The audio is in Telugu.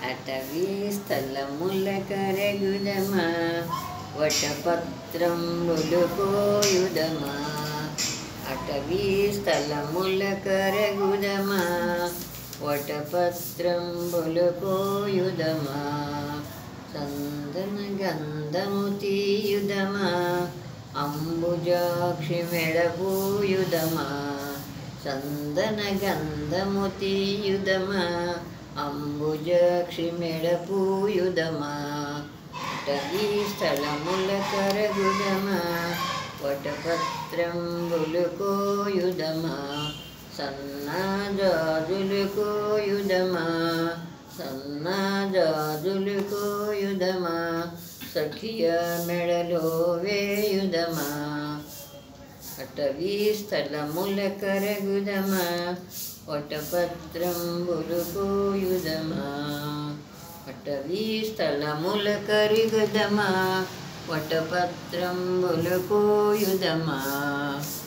అటవీ స్థలముల కరగుదమా వటపత్రం ములుకోయుదమా అటవీ స్థలముల కరగుదమా వటపత్రం బులుకోయుదమా సందన గంధము తీయుదమా అంబుజాక్షి మెడపూయుదమా చందన గంధము తీయుదమా అంబుజాక్షి మెడపూయుదమా అటవీ స్థలముల కరగుదమా వటపత్రంబులు కోయుదమా సన్నాజాజులు కోయుదమా సన్నాజాజులు కోయుదమా సఖియ మెడలో వేయుదమా అటవీ స్థలముల కరగుదమా వటపత్రంబులు కోయుదమా అటవీ స్థలముల కరుగుదమా వటపత్రంబులు కోయుదమా